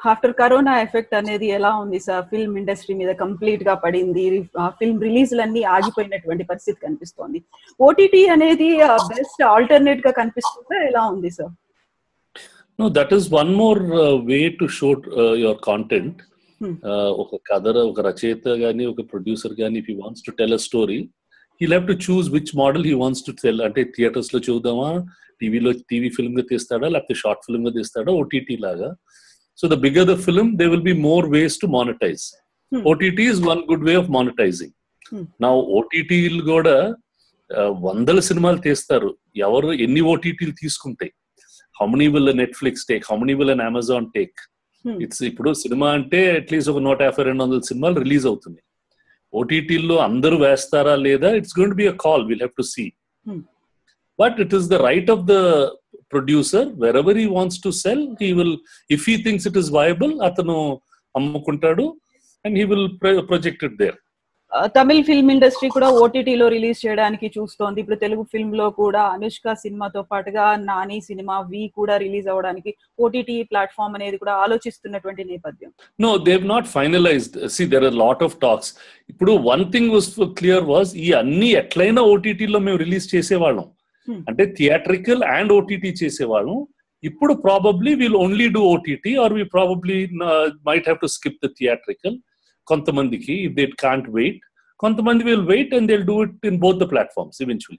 After corona effect అనేది ఎలా ఉంది సార్ ఫిల్మ్ ఇండస్ట్రీ మీద కంప్లీట్ గా పడింది ఫిల్మ్ రిలీజ్లన్నీ ఆగిపోయినటువంటి పరిస్థితి కనిపిస్తోంది ఓటీటీ అనేది బెస్ట్ ఆల్టర్నేట్ గా కనిపిస్తుందా ఎలా ఉంది sir No, that is one more uh, way to show uh, your content. Hmm. Uh, ఒక కథ ఒక రచయిత కానీ ఒక ప్రొడ్యూసర్ కానీ if he wants to tell a story he have to choose which model he wants to tell అంటే theatres లో చూద్దామా టీవీలో టీవీ ఫిల్మ్ గా తీస్తాడా లేకపోతే షార్ట్ ఫిల్మ్ గా తీస్తాడా ఓటీటీ లాగా so the bigger the film they will be more ways to monetize Hmm. OTT is one good way of monetizing Hmm. నా ఓటీటీలు కూడా ఆ, వందల సినిమాలు తీస్తారు ఎవరు ఎన్ని ఓటీటీలు తీసుకుంటాయి how many will Netflix take how many will an Amazon take Hmm. It's ఇప్పుడు సినిమా అంటే అట్లీస్ట్ ఒక నూట యాభై రెండు వందల సినిమాలు రిలీజ్ అవుతున్నాయి ఓటీటీల్లో అందరూ వేస్తారా లేదా it's going be a call will have to see Hmm. But it is the right of the producer wherever he wants to sell he will if he thinks it is viable అతను అమ్ముకుంటాడు and he will projected there Tamil film industry కూడా ఓటీటీలో release చేయడానికి చూస్తోంది ఇప్పుడు Telugu film లో కూడా అనుష్క సినిమాతో పాటుగా నాని సినిమా వి కూడా రిలీజ్ అవ్వడానికి ఓటీటీ ప్లాట్ఫామ్ అనేది కూడా ఆలోచిస్తున్నటువంటి నేపథ్యం no they've not finalized see there are lot of talks ఇప్పుడు one thing was clear was ఈ అన్ని ఎట్లయినా ఓటీటీలో మేము రిలీజ్ చేసేవాళ్ళం Hmm. అంటే థియేట్రికల్ అండ్ ఓటీటీ చేసేవాళ్ళం ఇప్పుడు probably will only do OTT or we probably might have to skip the theatrical కొంతమందికి దే కాంట్ వెయిట్ కొంతమంది will wait and they'll do it in both the platforms eventually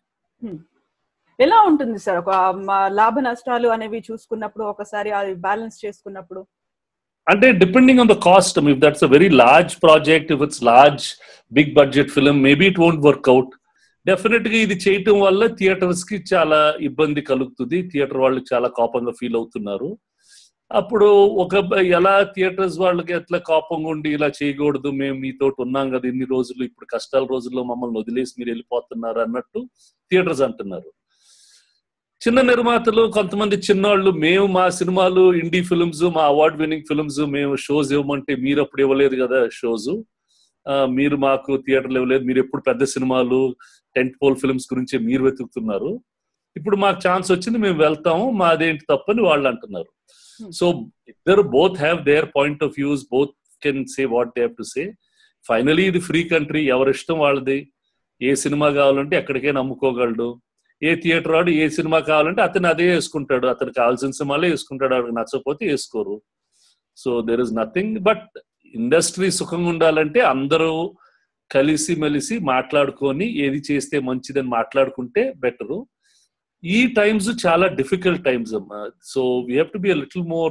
ఎలా ఉంటుంది sir ఒక మ- లాభ నష్టాలు అనేవి చూసుకున్నప్పుడు ఒకసారి అది బ్యాలెన్స్ చేసుకున్నప్పుడు అంటే depending on the cost if that's a very large project if it's large big budget film maybe it won't work out definite గా ఇది చేయటం వల్ల థియేటర్స్ కి చాలా ఇబ్బంది కలుగుతుంది థియేటర్ వాళ్ళు చాలా కోపంగా ఫీల్ అవుతున్నారు అప్పుడు ఒక ఎలా థియేటర్స్ వాళ్ళకి ఎట్లా కోపంగా ఉండి ఇలా చేయకూడదు మేము మీతో ఉన్నాం కదా ఇన్ని రోజులు ఇప్పుడు కష్టాల రోజుల్లో మమ్మల్ని వదిలేసి మీరు వెళ్ళిపోతున్నారు అన్నట్టు థియేటర్స్ అంటున్నారు చిన్న నిర్మాతలు కొంతమంది చిన్నవాళ్ళు మేము మా సినిమాలు ఇండీ ఫిల్మ్స్ మా అవార్డ్ విన్నింగ్ ఫిల్మ్స్ మేము షోస్ ఇవ్వమంటే మీరు అప్పుడు ఇవ్వలేదు కదా షోస్ మీరు మాకు థియేటర్లు ఇవ్వలేదు మీరు ఎప్పుడు పెద్ద సినిమాలు టెంట్ పోల్ ఫిల్మ్స్ గురించి మీరు వెతుకుతున్నారు ఇప్పుడు మాకు ఛాన్స్ వచ్చింది మేము వెళ్తాము మాదేంటి తప్పని వాళ్ళు అంటున్నారు సో ఇద్దరు both have their point of views both can say what they to say finally ఇది ఫ్రీ కంట్రీ ఎవరి ఇష్టం వాళ్ళది ఏ సినిమా కావాలంటే ఎక్కడికైనా అమ్ముకోగలడు ఏ థియేటర్ వాడు ఏ సినిమా కావాలంటే అతను అదే వేసుకుంటాడు అతను కావాల్సిన సినిమాలే వేసుకుంటాడు వాడికి నచ్చకపోతే వేసుకోరు so there is nothing but industry సుఖంగా ఉండాలంటే అందరూ కలిసి మెలిసి మాట్లాడుకొని ఏది చేస్తే మంచిదని మాట్లాడుకుంటే బెటరు ఈ టైమ్స్ చాలా డిఫికల్ట్ టైమ్స్ అమ్మా so we have to be little more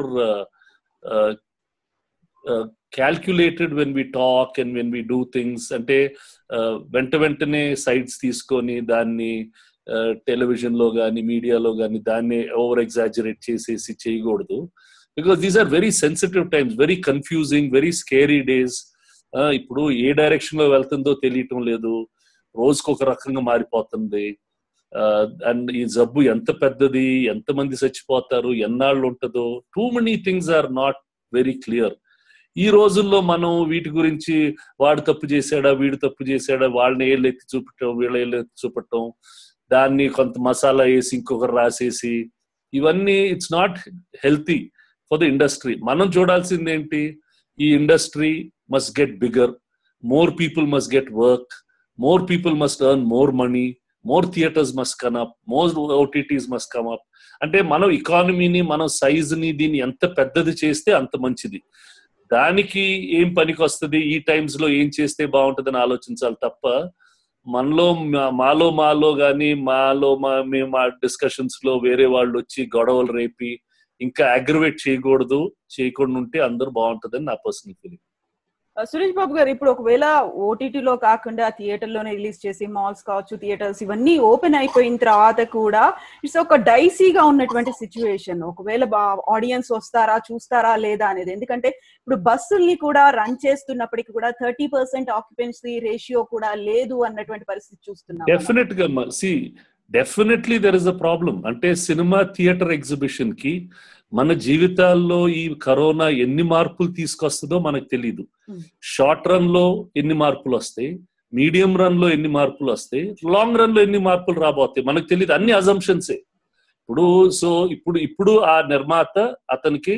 calculated when we talk and when we do things అంటే uh, వెంట వెంటనే సైట్స్ తీసుకొని దాన్ని టెలివిజన్ లో కానీ మీడియాలో కానీ దాన్ని ఓవర్ ఎగ్జాజరేట్ చేసేసి చేయకూడదు because these are very sensitive times very confusing very scary days ఇప్పుడు ఏ డైరెక్షన్ లో వెళ్తుందో తెలియటం లేదు రోజుకు ఒక రకంగా మారిపోతుంది అండ్ ఈ జబ్బు ఎంత పెద్దది ఎంతమంది చచ్చిపోతారు ఎన్నాళ్ళు ఉంటుందో too many things are not very clear ఈ రోజుల్లో మనం వీటి గురించి వాడు తప్పు చేశాడా వీడు తప్పు చేశాడా వాళ్ళని ఏళ్ళు ఎత్తి చూపటం వీళ్ళ ఏళ్ళు ఎత్తి చూపటం దాన్ని కొంత మసాలా వేసి ఇంకొకరు రాసేసి ఇవన్నీ it's not healthy for the industry మనం చూడాల్సింది ఏంటి ఈ industry must get bigger more people must get work more people must earn more money more theatres must come up more OTTs must come up అంటే మనం ఎకానమీని మనం సైజుని దీన్ని ఎంత పెద్దది చేస్తే అంత మంచిది దానికి ఏం పనికి వస్తుంది ఈ టైమ్స్ లో ఏం చేస్తే బాగుంటుందని ఆలోచించాలి తప్ప మనలో మాలో మాలో గాని మాలో మా మేము మా డిస్కషన్స్ లో వేరే వాళ్ళు వచ్చి గొడవలు రేపి ఇంకా అగ్రవేట్ చేయకూడదు చేయకుండా ఉంటే అందరూ బాగుంటుందని నా పర్సనల్ ఫీలింగ్ సురేష్ బాబు గారు ఇప్పుడు ఒకవేళ ఓటీటీలో కాకుండా థియేటర్ లోనే రిలీజ్ చేసి మాల్స్ కావచ్చు థియేటర్స్ ఇవన్నీ ఓపెన్ అయిపోయిన తర్వాత కూడా ఇట్స్ ఒక డైసీగా ఉన్నటువంటి సిచ్యువేషన్ ఒకవేళ ఆడియన్స్ వస్తారా చూస్తారా లేదా అనేది ఎందుకంటే ఇప్పుడు బస్సుల్ని కూడా రన్ చేస్తున్నప్పటికీ కూడా థర్టీ పర్సెంట్ ఆక్యుపెన్సీ రేషియో కూడా లేదు అన్నటువంటి పరిస్థితి చూస్తున్నాం డెఫినెట్ గా see definitely there is a problem అంటే సినిమా థియేటర్ ఎగ్జిబిషన్ కి మన జీవితాల్లో ఈ కరోనా ఎన్ని మార్పులు తీసుకొస్తుందో మనకు తెలియదు షార్ట్ రన్ లో ఎన్ని మార్పులు వస్తాయి మీడియం రన్ లో ఎన్ని మార్పులు వస్తాయి లాంగ్ రన్ లో ఎన్ని మార్పులు రాబోతాయి మనకు తెలియదు అన్ని అజంప్షన్సే ఇప్పుడు సో ఇప్పుడు ఇప్పుడు ఆ నిర్మాత అతనికి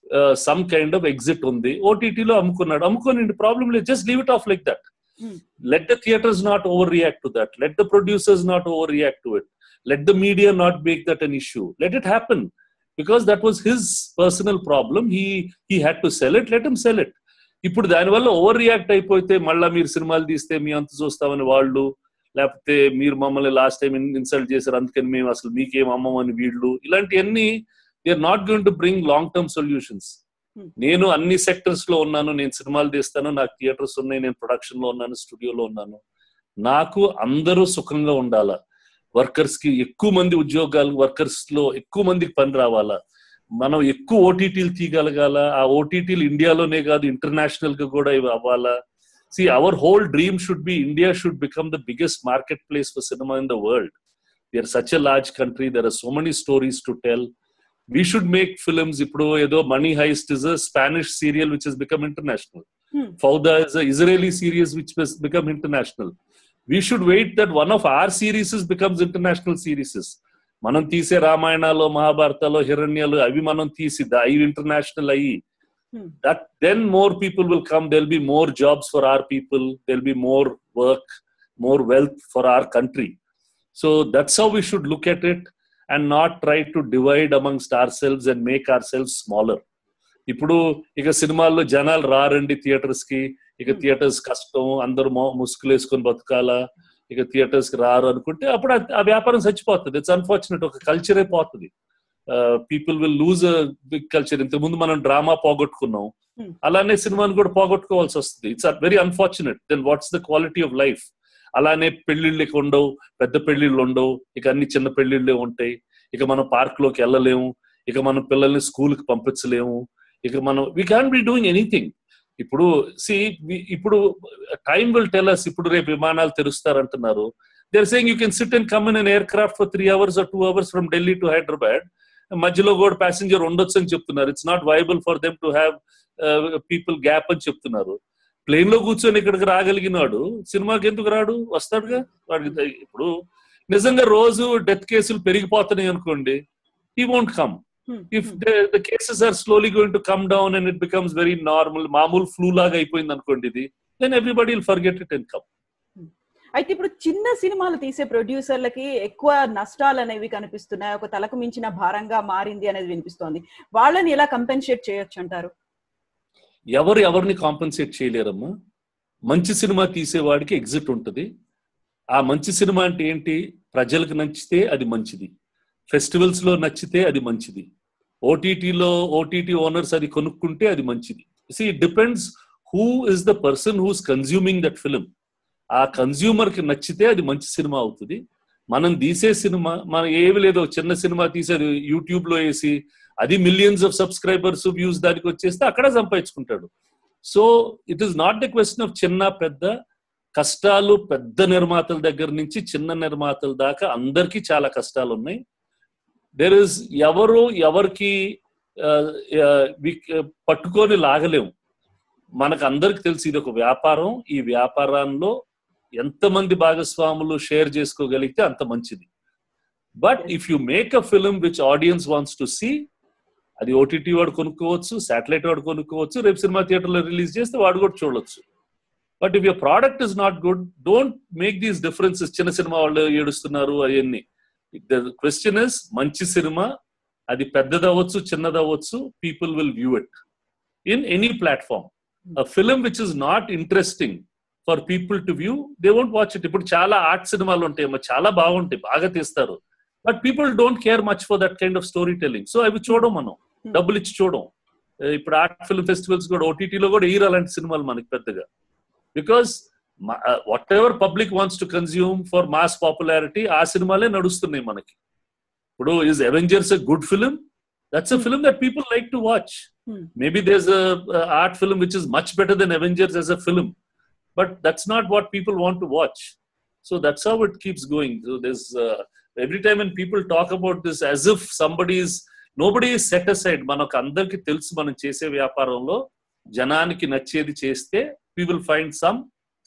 సమ్ కైండ్ ఆఫ్ ఎగ్జిట్ ఉంది ఓటీటీలో అమ్ముకున్నాడు అమ్ముకోనండి ప్రాబ్లం లేదు just leave it off like that Hmm. Let the theatres not over react to that let the producers not over react to it let the media not make that an issue let it happen because that was his personal problem he he had to sell it let him sell it ఇప్పుడు దానివల్ల over react అయిపోతే మళ్ళీ మీరు సినిమాలు తీస్తే మీ అంత చూస్తామని వాళ్ళు లేకపోతే మీరు మమ్మల్ని లాస్ట్ టైం ఇన్సల్ట్ చేశారు అందుకని మేము అసలు మీకేం అమ్మమని వీళ్ళు ఇలాంటివన్నీ they are not going to bring long term solutions Hmm. నేను అన్ని సెక్టర్స్ లో ఉన్నాను నేను సినిమాలు తీస్తాను నాకు థియేటర్స్ ఉన్నాయి నేను ప్రొడక్షన్ లో ఉన్నాను స్టూడియోలో ఉన్నాను నాకు అందరూ సుఖంగా ఉండాలా వర్కర్స్ కి ఎక్కువ మంది ఉద్యోగాలు వర్కర్స్ లో ఎక్కువ మందికి పని రావాలా మనం ఎక్కువ ఓటీటీలు తీయగలగాల ఆ ఓటీటీలు ఇండియాలోనే కాదు ఇంటర్నేషనల్ గా కూడా ఇవి అవ్వాలా see our whole dream should be India should become the biggest market place for cinema in the world we're such a large country there are so many stories to tell we should make films ఇప్పుడు ఏదో Money Heist is a Spanish serial which is become international Hmm. Fauda is a Israeli series which has become international. We should wait that one of our series becomes international series. మనం తీసే రామాయణాలు మహాభారతాలు హిరణ్యాలు అవి మనం తీసి అవి international అయ్యి Hmm. That then more people will come there'll be more jobs for our people there'll be more work more wealth for our country so that's how we should look at it and not try to divide amongst ourselves and make ourselves smaller ఇప్పుడు ఇక సినిమాల్లో జనాలు రారండి theatres కి ఇక Hmm. Theatres కష్టం అందరూ మో- ముసుగులు వేసుకొని బతకాలా ఇక థియేటర్స్ కి రారు అనుకుంటే అప్పుడు ఆ- ఆ వ్యాపారం చచ్చిపోతుంది ఇట్స్ అన్ఫార్చునేట్ ఒక కల్చర్ అయిపోతుంది people will lose big culture ఇంతకుముందు మనం డ్రామా పోగొట్టుకున్నాం Hmm. అలానే సినిమాను కూడా పోగొట్టుకోవాల్సి వస్తుంది it's very unfortunate then what's the quality of life అలానే పెళ్లిళ్ళు ఇక ఉండవు పెద్ద పెళ్లిళ్ళు ఉండవు ఇక అన్ని చిన్న పెళ్లిళ్ళే ఉంటాయి ఇక మనం పార్క్ లోకి వెళ్ళలేము ఇక మనం పిల్లల్ని స్కూల్ కి పంపించలేము ఇక మనం we can be doing anything ఇప్పుడు సి ఇప్పుడు టైం విల్ టెల్ అస్ ఇప్పుడు రేపు విమానాలు తెరుస్తారంటున్నారు they're saying you can sit and come in an aircraft for three hours two hours from Delhi to Hyderabad మధ్యలో కూడా ప్యాసింజర్ ఉండొచ్చు అని చెప్తున్నారు it's not viable for them to have people gap అని చెప్తున్నారు ప్లేన్ లో కూర్చొని ఇక్కడికి రాగలిగినాడు సినిమాకి ఎందుకు రాడు వస్తాడుగా వాడికి ఇప్పుడు నిజంగా రోజు డెత్ కేసులు పెరిగిపోతున్నాయి అనుకోండి ఈ won't come Hmm. If the cases are slowly going to come down and it becomes very normal మామూలు ఫ్లూ లాగా అయిపోయింది అనుకోండి ఇది then everybody will forget it and come అయితే ఇప్పుడు చిన్న సినిమాలు తీసే ప్రొడ్యూసర్లకి ఎక్కువ నష్టాలు అనేవి కనిపిస్తున్నాయి ఒక తలకు మించిన భారంగా మారింది అనేది వినిపిస్తోంది వాళ్ళని ఎలా కంపెన్సేట్ చేయొచ్చు అంటారు ఎవరు ఎవరిని కాంపన్సేట్ చేయలేరమ్మా మంచి సినిమా తీసేవాడికి ఎగ్జిట్ ఉంటుంది ఆ మంచి సినిమా అంటే ఏంటి ప్రజలకు నచ్చితే అది మంచిది ఫెస్టివల్స్ లో నచ్చితే అది మంచిది ఓటీటీలో ఓటీటీ ఓనర్స్ అది కొనుక్కుంటే అది మంచిది see it depends who is the person who's consuming that film ఆ కన్జ్యూమర్ కి నచ్చితే అది మంచి సినిమా అవుతుంది మనం తీసే సినిమా మనం ఏమి లేదో చిన్న సినిమా తీసేది యూట్యూబ్ లో వేసి అది మిలియన్స్ ఆఫ్ సబ్స్క్రైబర్స్ వ్యూస్ దానికి వచ్చేస్తే అక్కడ సంపాదించుకుంటాడు so it is not the question of చిన్న పెద్ద కష్టాలు పెద్ద నిర్మాతల దగ్గర నుంచి చిన్న నిర్మాతల దాకా అందరికీ చాలా కష్టాలు ఉన్నాయి దేర్ ఇస్ ఎవరు ఎవరికి ఆ, ఆ, వి- పట్టుకొని లాగలేము మనకు అందరికి తెలిసి ఇది ఒక వ్యాపారం ఈ వ్యాపారంలో ఎంతమంది భాగస్వాములు షేర్ చేసుకోగలిగితే అంత మంచిది but if you make a film which audience wants to see అది ఓటీటీ వాడు కొనుక్కోవచ్చు శాటిలైట్ వాడు కొనుక్కోవచ్చు రేపు సినిమా థియేటర్లో రిలీజ్ చేస్తే వాడు కూడా చూడొచ్చు but if your product is not good don't make these differences చిన్న సినిమా వాళ్ళు ఏడుస్తున్నారు అవన్నీ ద క్వశ్చన్ ఇస్ మంచి సినిమా అది పెద్దదవ్వచ్చు చిన్నదవ్వచ్చు people will view it in any platform film which is not interesting for people to view they won't watch it ఇప్పుడు చాలా ఆర్ట్ సినిమాలు ఉంటాయి అమ్మా, చాలా బాగుంటాయి బాగా తీస్తారు but people don't care much for that kind of story telling so అవి చూడం మనం డబ్బులు ఇచ్చి చూడం ఏ, ఇప్పుడు ఆర్ట్ ఫిల్మ్ ఫెస్టివల్స్ కూడా ఓటీటీలో కూడా ఎయిర్ అలాంటి సినిమాలు మనకి పెద్దగా because whatever public wants to consume for mass popularity ఆ సినిమాలే నడుస్తున్నాయి మనకి ఇప్పుడు is Avengers a good film that's a film that people like to watch Hmm. maybe there's a, a art film which is much better than avengers as a film but that's not what people want to watch so that's how it keeps going so there's uh, every time when people talk about this as if somebody is nobody is set aside మనకు అందరికి తెలుసు మనం చేసే వ్యాపారంలో జనానికి నచ్చేది చేస్తే we will find some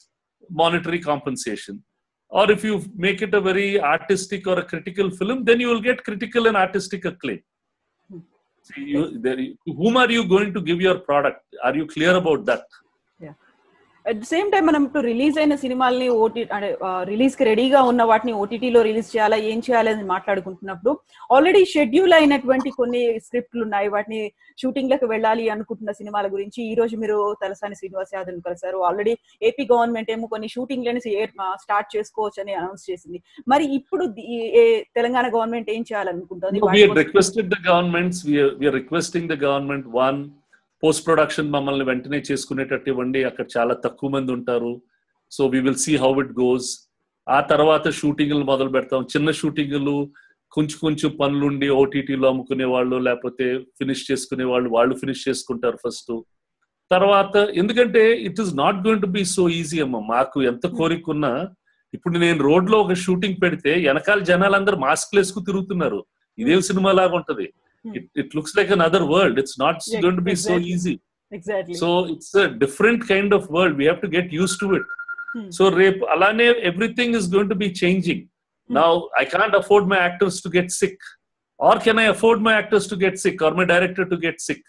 monetary compensation or if you make it a very artistic or a critical film then you will get critical and artistic acclaim See, you, there, whom are you going to give your product? Are you clear about that? At the same time మనం ఇప్పుడు release అయిన సినిమాల్ని OT అంటే release కి రెడీగా ఉన్న వాటిని ఓటీటీలో రిలీజ్ చేయాలా ఏం చేయాలి అని మాట్లాడుకుంటున్నప్పుడు ఆల్రెడీ షెడ్యూల్ అయినటువంటి కొన్ని స్క్రిప్ట్లు ఉన్నాయి వాటిని షూటింగ్ లకు వెళ్ళాలి అనుకుంటున్న సినిమాల గురించి ఈ రోజు మీరు తలసాని శ్రీనివాస్ యాదవ్ కలిసారు ఆల్రెడీ ఏపీ గవర్నమెంట్ ఏమో కొన్ని షూటింగ్ లని స్టార్ట్ చేసుకోవచ్చు అని అనౌన్స్ చేసింది మరి ఇప్పుడు ది- ఈ- ఏ- తెలంగాణ గవర్నమెంట్ ఏం చేయాలనుకుంటుంది No, we వాటి had కోసం- requested the governments, we are, we are requesting the government, one, post production మమ్మల్ని వెంటనే చేసుకునేటట్టు ఇవ్వండి అక్కడ చాలా తక్కువ మంది ఉంటారు so we will see how it goes ఆ తర్వాత షూటింగ్లు మొదలు పెడతాం చిన్న షూటింగ్లు కొంచెం కొంచెం పనులుండి ఓటీటీలో అమ్ముకునే వాళ్ళు లేకపోతే ఫినిష్ చేసుకునే వాళ్ళు వాళ్ళు ఫినిష్ చేసుకుంటారు ఫస్ట్ తర్వాత ఎందుకంటే it is not going to be so easy అమ్మ మాకు ఎంత కోరికున్నా ఇప్పుడు నేను రోడ్ లో ఒక షూటింగ్ పెడితే వెనకాల జనాలందరూ మాస్క్లు వేసుకు తిరుగుతున్నారు ఇదేం సినిమా లాగా ఉంటది Hmm. It it looks like another world it's not Yeah, going to be so exactly. Easy exactly so it's a different kind of world we have to get used to it so రేపు అలానే everything is going to be changing now I can't afford my actors to get sick or can I afford my actors to get sick or my director to get sick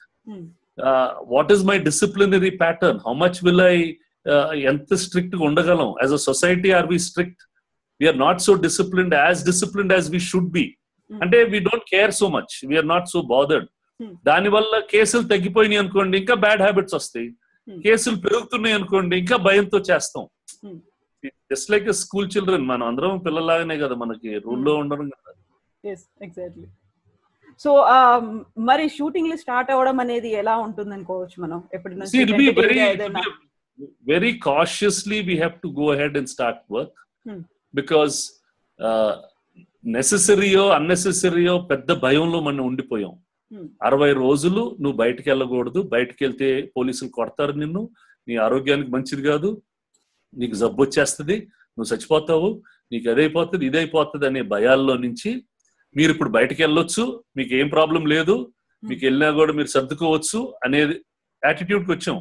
what is my disciplinary pattern how much will I ఎంత strict గా ఉండగలం as a society are we strict we're not so disciplined as disciplined as we should be అంటే we don't care so much we're not so bothered Hmm. దాని వల్ల కేసులు తగ్గిపోయినాయి అనుకోండి ఇంకా బ్యాడ్ హ్యాబిట్స్ వస్తాయి Hmm. కేసులు పెరుగుతున్నాయి అనుకోండి ఇంకా భయంతో చేస్తాం Hmm. Just like school children మనం అందరం పిల్లలాగానే కదా మనకి రూల్లో ఉండడం కదా ఎస్ ఎగ్జాక్ట్లీ సో మరి షూటింగ్ స్టార్ట్ అవ్వడం అనేది ఎలా ఉంటుంది అనుకోవచ్చు మనం ఎప్పటి నుంచి See, it'll be tentative very, గా it'll ఏదైనా be very cautiously we have to go ahead and start work Hmm. because uh, నెసెసరీయో అన్నెసెసరీయో పెద్ద భయంలో మనం ఉండిపోయాం Hmm. అరవై రోజులు నువ్వు బయటికి వెళ్ళకూడదు బయటికి వెళ్తే పోలీసులు కొడతారు నిన్ను నీ ఆరోగ్యానికి మంచిది కాదు నీకు జబ్బు వచ్చేస్తుంది నువ్వు చచ్చిపోతావు నీకు అదైపోతుంది ఇదైపోతుంది అనే భయాల్లో నుంచి మీరు ఇప్పుడు బయటికి వెళ్ళొచ్చు మీకు ఏం ప్రాబ్లం లేదు మీకు వెళ్ళినా కూడా మీరు సర్దుకోవచ్చు అనేది యాటిట్యూడ్కి వచ్చాం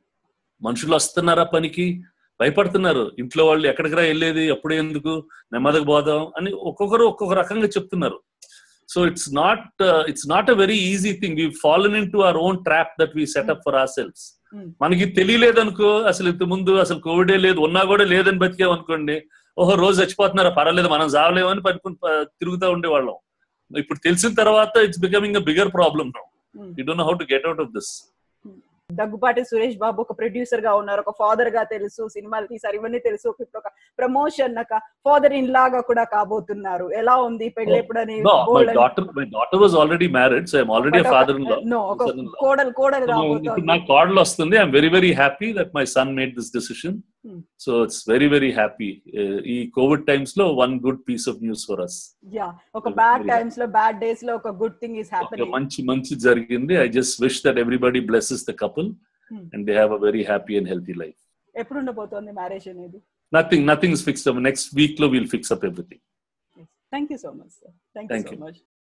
మనుషులు వస్తున్నారా పనికి భయపడుతున్నారు ఇంట్లో వాళ్ళు ఎక్కడికి రా వెళ్ళేది ఎప్పుడు ఎందుకు నెమ్మదిగా పోదాం అని ఒక్కొక్కరు ఒక్కొక్క రకంగా చెప్తున్నారు so it's not it's not a very easy thing we fallen into our own trap that we set up for ourselves Hmm. మనకి తెలియలేదనుకో అసలు ఇంత ముందు అసలు కోవిడే లేదు ఉన్నా కూడా లేదని బతికాం అనుకోండి ఓహో రోజు చచ్చిపోతున్నారా పర్వాలేదు మనం చావలేమని పనుకుని ప- తిరుగుతూ ఉండేవాళ్ళం ఇప్పుడు తెలిసిన తర్వాత it's becoming a bigger problem now Hmm. You don't know how to get out of this Daggubati Suresh Babu ఒక ప్రొడ్యూసర్ గా ఉన్నారు ఒక ఫాదర్ గా తెలుసు సినిమాలు తీసారు ఇవన్నీ తెలుసు ఇప్పుడు ఒక ప్రమోషన్ ఫాదర్ ఇన్ లాగా కూడా కాబోతున్నారు ఎలా ఉంది పెళ్లి ఎప్పుడని No, my bold అని- daughter, my daughter was already married, so I'm already a But ఒక- father-in-law. no, ఒక son-in-law. కోడలు కోడలు So, ఇప్పుడు రాబోతోంది నాకు కార్డులు వస్తుంది I'm very very happy that my son made this decision Hmm. So it's very very happy ఈ కోవిడ్ టైమ్స్ లో one good piece of news for us yeah ఒక Very బ్యాడ్ happy. టైమ్స్ లో bad days లో ఒక good thing is happening మంచి మంచి జరిగింది I just wish that everybody blesses the couple Hmm. And they have a very happy and healthy life ఎప్పుడు ఉండబోతోంది marriage అనేది nothing nothing is fixed next week లో will fix up everything thank you so much sir thank you Thank so you. Much